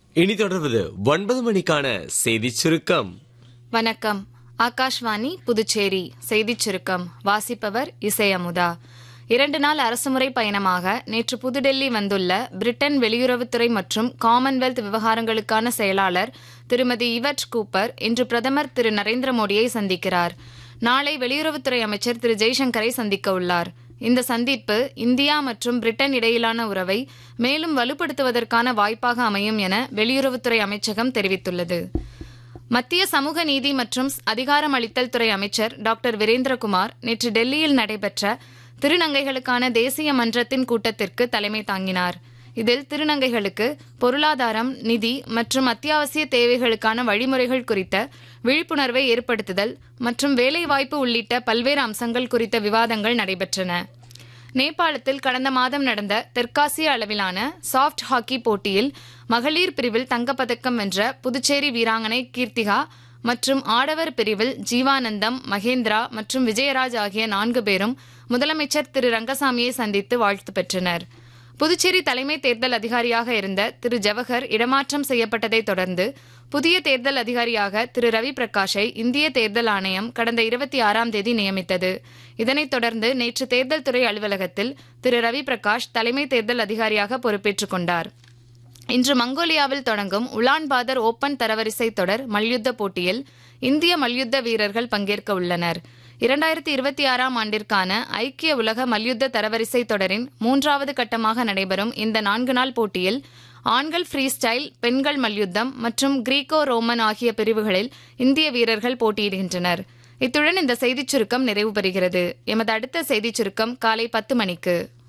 இனி தொடர்வது ஒன்பது மணிக்கான செய்திச் சுருக்கம் வணக்கம் ஆகாஷ்வாணி புதுச்சேரி செய்திச் சுருக்கம் வாசிப்பவர் இசையமுதா இரண்டு நாள் அரசுமுறை பயணமாக நேற்று புதுடெல்லி வந்துள்ள பிரிட்டன் வெளியுறவுத்துறை மற்றும் காமன்வெல்த் விவகாரங்களுக்கான செயலாளர் திருமதி இவட் கூப்பர் இன்று பிரதமர் திரு நரேந்திர மோடியை சந்திக்கிறார் நாளை வெளியுறவுத்துறை அமைச்சர் திரு ஜெய்சங்கரை சந்திக்க உள்ளார் இந்த சந்திப்பு இந்தியா மற்றும் பிரிட்டன் இடையிலான உறவை மேலும் வலுப்படுத்துவதற்கான வாய்ப்பாக அமையும் என வெளியுறவுத்துறை அமைச்சகம் தெரிவித்துள்ளது மத்திய சமூக நீதி மற்றும் அதிகாரமளித்தல் துறை அமைச்சர் டாக்டர் வீரேந்திரகுமார் நேற்று டெல்லியில் நடைபெற்ற திருநங்கைகளுக்கான தேசிய மன்றத்தின் கூட்டத்திற்கு தலைமை தாங்கினார் இதில் திருநங்கைகளுக்கு பொருளாதாரம் நிதி மற்றும் அத்தியாவசிய தேவைகளுக்கான வழிமுறைகள் குறித்த விழிப்புணர்வை ஏற்படுத்துதல் மற்றும் வேலைவாய்ப்பு உள்ளிட்ட பல்வேறு அம்சங்கள் குறித்த விவாதங்கள் நடைபெற்றன நேபாளத்தில் கடந்த மாதம் நடந்த தெற்காசிய அளவிலான சாஃப்ட் ஹாக்கி போட்டியில் மகளிர் பிரிவில் தங்கப்பதக்கம் வென்ற புதுச்சேரி வீராங்கனை கீர்த்திகா மற்றும் ஆடவர் பிரிவில் ஜீவானந்தம் மகேந்திரா மற்றும் விஜயராஜ் ஆகிய நான்கு பேரும் முதலமைச்சர் திரு ரங்கசாமியை சந்தித்து வாழ்த்து பெற்றனர் புதுச்சேரி தலைமை தேர்தல் அதிகாரியாக இருந்த திரு ஜவஹர் இடமாற்றம் செய்யப்பட்டதைத் தொடர்ந்து புதிய தேர்தல் அதிகாரியாக திரு ரவி பிரகாஷை இந்திய தேர்தல் ஆணையம் கடந்த இருபத்தி ஆறாம் தேதி நியமித்தது இதனைத் தொடர்ந்து நேற்று தேர்தல் துறை அலுவலகத்தில் திரு ரவி பிரகாஷ் தலைமை தேர்தல் அதிகாரியாக பொறுப்பேற்றுக் கொண்டார் இன்று மங்கோலியாவில் தொடங்கும் உலான் பாதர் ஓபன் தரவரிசை தொடர் மல்யுத்த போட்டியில் இந்திய மல்யுத்த வீரர்கள் பங்கேற்க உள்ளனர் இரண்டாயிரத்தி இருபத்தி ஆறாம் ஆண்டிற்கான ஐக்கிய உலக மல்யுத்த தரவரிசை தொடரின் மூன்றாவது கட்டமாக நடைபெறும் இந்த நான்கு நாள் போட்டியில் ஆண்கள் ஃப்ரீ ஸ்டைல் பெண்கள் மல்யுத்தம் மற்றும் கிரீக்கோ ரோமன் ஆகிய பிரிவுகளில் இந்திய வீரர்கள் போட்டியிடுகின்றனர் இத்துடன் இந்த செய்திச் சுருக்கம் நிறைவு பெறுகிறது எமது அடுத்த செய்திச் சுருக்கம் காலை பத்து மணிக்கு